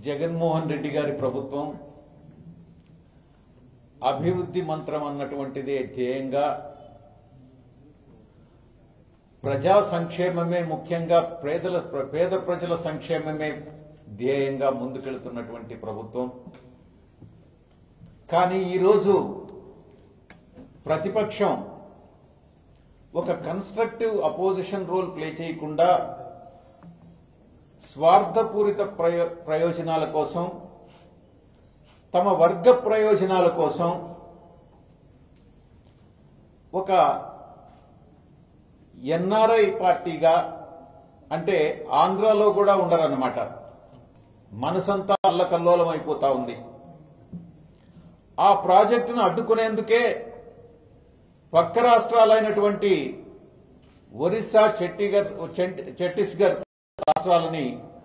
జగన్మోహన్ రెడ్డి గారి ప్రభుత్వం అభివృద్ధి మంత్రం అన్నటువంటిదే ధ్యేయంగా ప్రజా సంక్షేమమే ముఖ్యంగా పేదల పేద ప్రజల సంక్షేమమే ధ్యేయంగా ముందుకెళ్తున్నటువంటి ప్రభుత్వం కానీ ఈరోజు ప్రతిపక్షం ఒక కన్స్ట్రక్టివ్ అపోజిషన్ రోల్ ప్లే చేయకుండా స్వార్థపూరిత ప్రయో- ప్రయోజనాల కోసం తమ వర్గ ప్రయోజనాల కోసం ఒక ఎన్ఆర్ఐ పార్టీగా అంటే ఆంధ్రాలో కూడా ఉండరన్నమాట మనసంతా అల్లకల్లోలం అయిపోతా ఉంది ఆ ప్రాజెక్టును అడ్డుకునేందుకే పక్క రాష్ట్రాలైనటువంటి ఒరిస్సా ఛత్తీగఢ్ ఛట్- ఛత్తీస్గఢ్ రాష్ట్రాలని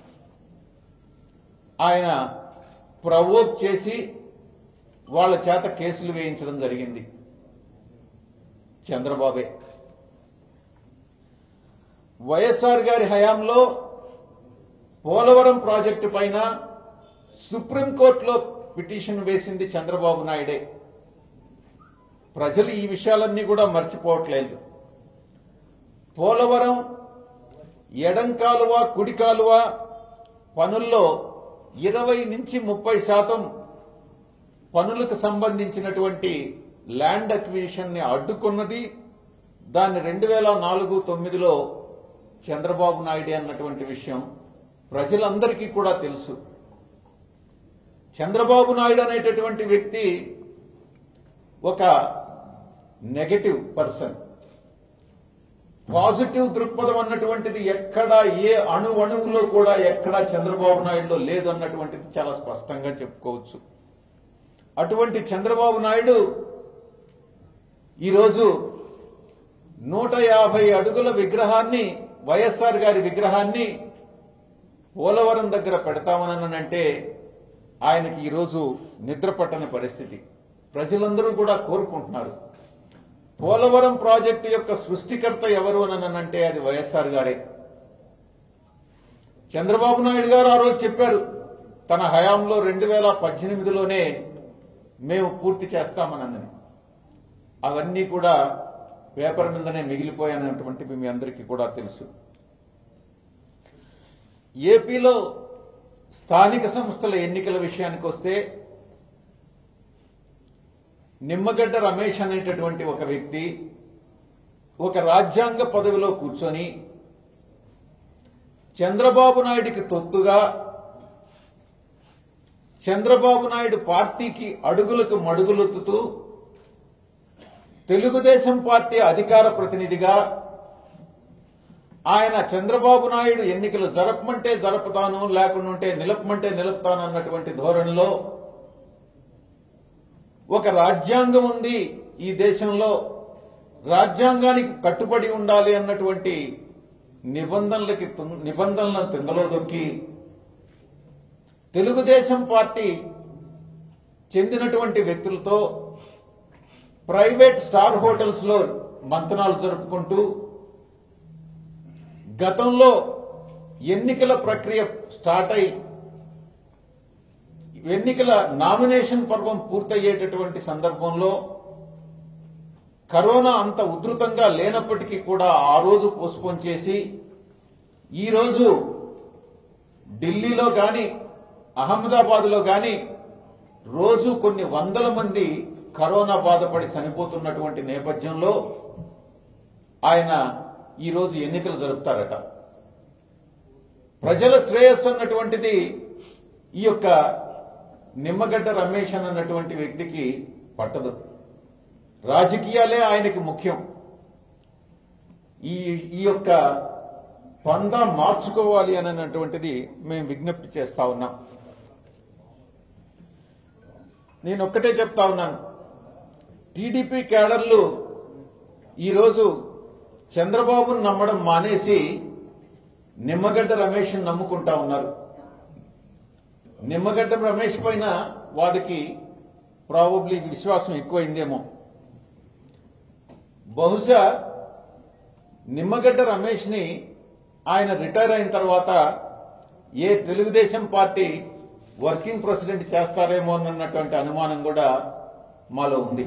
ఆయన ప్రవోక్ చేసి వాళ్ళ చేత కేసులు వేయించడం జరిగింది చంద్రబాబే వైఎస్ఆర్ గారి హయాంలో పోలవరం ప్రాజెక్టు పైన సుప్రీంకోర్టులో పిటిషన్ వేసింది చంద్రబాబు నాయుడే ప్రజలు ఈ విషయాలన్నీ కూడా మర్చిపోవట్లేదు పోలవరం ఎడం కాలువ కుడి కాలువ పనుల్లో ఇరవై నుంచి ముప్పై శాతం పనులకు సంబంధించినటువంటి ల్యాండ్ అక్విజిషన్ ని అడ్డుకున్నది దాన్ని రెండు వేల నాలుగు తొమ్మిదిలో చంద్రబాబు నాయుడే అన్నటువంటి విషయం ప్రజలందరికీ కూడా తెలుసు చంద్రబాబు నాయుడు అనేటటువంటి వ్యక్తి ఒక నెగటివ్ పర్సన్ పాజిటివ్ దృక్పథం అన్నటువంటిది ఎక్కడ ఏ అణు అణువులో కూడా ఎక్కడా చంద్రబాబు నాయుడులో లేదు అన్నటువంటిది చాలా స్పష్టంగా చెప్పుకోవచ్చు అటువంటి చంద్రబాబు నాయుడు ఈరోజు నూట యాభై అడుగుల విగ్రహాన్ని వైఎస్ఆర్ గారి విగ్రహాన్ని పోలవరం దగ్గర పెడతామనంటే ఆయనకి ఈరోజు నిద్ర పట్టని పరిస్థితి ప్రజలందరూ కూడా కోరుకుంటున్నారు పోలవరం ప్రాజెక్టు యొక్క సృష్టికర్త ఎవరు అనంటే అది వైఎస్ఆర్ గారే చంద్రబాబు నాయుడు గారు ఆ రోజు చెప్పారు తన హయాంలో రెండు వేల పద్దెనిమిదిలోనే మేము పూర్తి చేస్తామనని అవన్నీ కూడా పేపర్ మీదనే మిగిలిపోయానటువంటి మీ అందరికీ కూడా తెలుసు ఏపీలో స్థానిక సంస్థల ఎన్నికల విషయానికి వస్తే నిమ్మగడ్డ రమేష్ అనేటటువంటి ఒక వ్యక్తి ఒక రాజ్యాంగ పదవిలో కూర్చొని చంద్రబాబు నాయుడికి తొత్తుగా చంద్రబాబు నాయుడు పార్టీకి అడుగులకు మడుగులొత్తుతూ తెలుగుదేశం పార్టీ అధికార ప్రతినిధిగా ఆయన చంద్రబాబు నాయుడు ఎన్నికలు జరపమంటే జరపుతాను లేకుంటే నిలపమంటే నిలుపుతాను అన్నటువంటి ధోరణిలో ఒక రాజ్యాంగం ఉంది ఈ దేశంలో రాజ్యాంగానికి కట్టుబడి ఉండాలి అన్నటువంటి నిబంధనలకి తుం- నిబంధనలను తుంగలో దొక్కి తెలుగుదేశం పార్టీ చెందినటువంటి వ్యక్తులతో ప్రైవేట్ స్టార్ హోటల్స్ లో మంతనాలు జరుపుకుంటూ గతంలో ఎన్నికల ప్రక్రియ స్టార్ట్ అయి ఎన్నికల నామినేషన్ పర్వం పూర్తయ్యేటటువంటి సందర్భంలో కరోనా అంత ఉధృతంగా లేనప్పటికీ కూడా ఆ రోజు పోస్ట్పోన్ చేసి ఈ రోజు ఢిల్లీలో గాని అహ్మదాబాద్ లో గాని రోజు కొన్ని వందల మంది కరోనా బాధపడి చనిపోతున్నటువంటి నేపథ్యంలో ఆయన ఈ రోజు ఎన్నికలు జరుపుతారట ప్రజల శ్రేయస్సు అన్నటువంటిది ఈ యొక్క నిమ్మగడ్డ రమేష్ అన్నటువంటి వ్యక్తికి పట్టదు రాజకీయాలే ఆయనకి ముఖ్యం ఈ ఈ యొక్క పందా మార్చుకోవాలి అని అన్నటువంటిది మేము విజ్ఞప్తి చేస్తా ఉన్నాం నేను ఒక్కటే చెప్తా ఉన్నాను టీడీపీ క్యాడర్లు ఈరోజు చంద్రబాబును నమ్మడం మానేసి నిమ్మగడ్డ రమేష్ నమ్ముకుంటా ఉన్నారు నిమ్మగడ్డ రమేష్ పైన వాడికి ప్రాబబ్లీ విశ్వాసం ఎక్కువైందేమో బహుశా నిమ్మగడ్డ రమేష్ ని ఆయన రిటైర్ అయిన తర్వాత ఏ తెలుగుదేశం పార్టీ వర్కింగ్ ప్రెసిడెంట్ చేస్తారేమో అన్నటువంటి అనుమానం కూడా మాలో ఉంది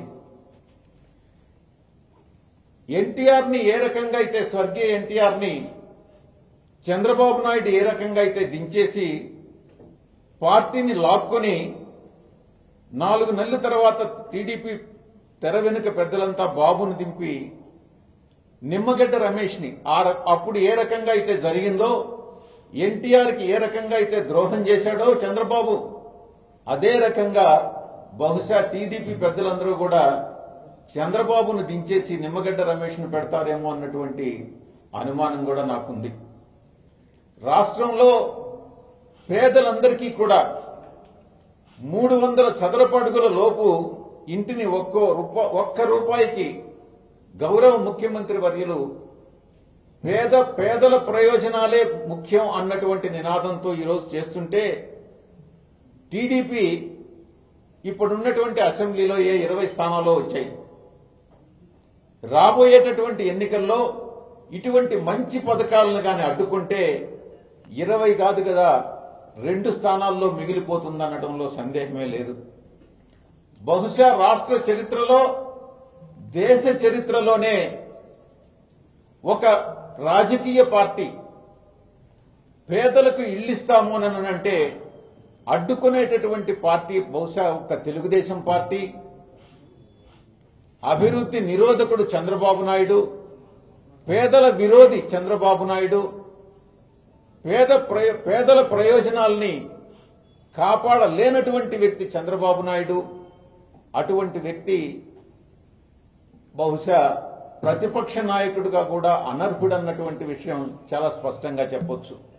ఎన్టీఆర్ ని ఏ రకంగా అయితే స్వర్గీయ ఎన్టీఆర్ ని చంద్రబాబు నాయుడు ఏ రకంగా అయితే దించేసి పార్టీని లాక్కొని నాలుగు నెలల తర్వాత టీడీపీ తెర వెనుక పెద్దలంతా బాబును దింపి నిమ్మగడ్డ రమేష్ ని ఆ ర- అప్పుడు ఏ రకంగా అయితే జరిగిందో ఎన్టీఆర్ కి ఏ రకంగా అయితే ద్రోహం చేశాడో చంద్రబాబు అదే రకంగా బహుశా టీడీపీ పెద్దలందరూ కూడా చంద్రబాబును దించేసి నిమ్మగడ్డ రమేష్ ను పెడతారేమో అన్నటువంటి అనుమానం కూడా నాకుంది రాష్ట్రంలో పేదలందరికీ కూడా మూడు వందల చదరపు అడుగుల లోపు ఇంటిని ఒక్కో రూప ఒక్క రూపాయికి గౌరవ ముఖ్యమంత్రి వర్యులు పేద పేదల ప్రయోజనాలే ముఖ్యం అన్నటువంటి నినాదంతో ఈరోజు చేస్తుంటే టీడీపీ ఇప్పుడున్నటువంటి అసెంబ్లీలో ఏ ఇరవై స్థానాల్లో వచ్చాయి రాబోయేటటువంటి ఎన్నికల్లో ఇటువంటి మంచి పథకాలను గాని అడ్డుకుంటే ఇరవై కాదు కదా రెండు స్థానాల్లో మిగిలిపోతుందనడంలో సందేహమే లేదు బహుశా రాష్ట్ర చరిత్రలో దేశ చరిత్రలోనే ఒక రాజకీయ పార్టీ పేదలకు ఇల్లిస్తాము అని అంటే అడ్డుకునేటటువంటి పార్టీ బహుశా ఒక తెలుగుదేశం పార్టీ అభివృద్ధి నిరోధకుడు చంద్రబాబు నాయుడు పేదల విరోధి చంద్రబాబు నాయుడు పేద ప్రయ- పేదల ప్రయోజనాల్ని కాపాడలేనటువంటి వ్యక్తి చంద్రబాబు నాయుడు అటువంటి వ్యక్తి బహుశా ప్రతిపక్ష నాయకుడిగా కూడా అనర్హుడన్నటువంటి విషయం చాలా స్పష్టంగా చెప్పొచ్చు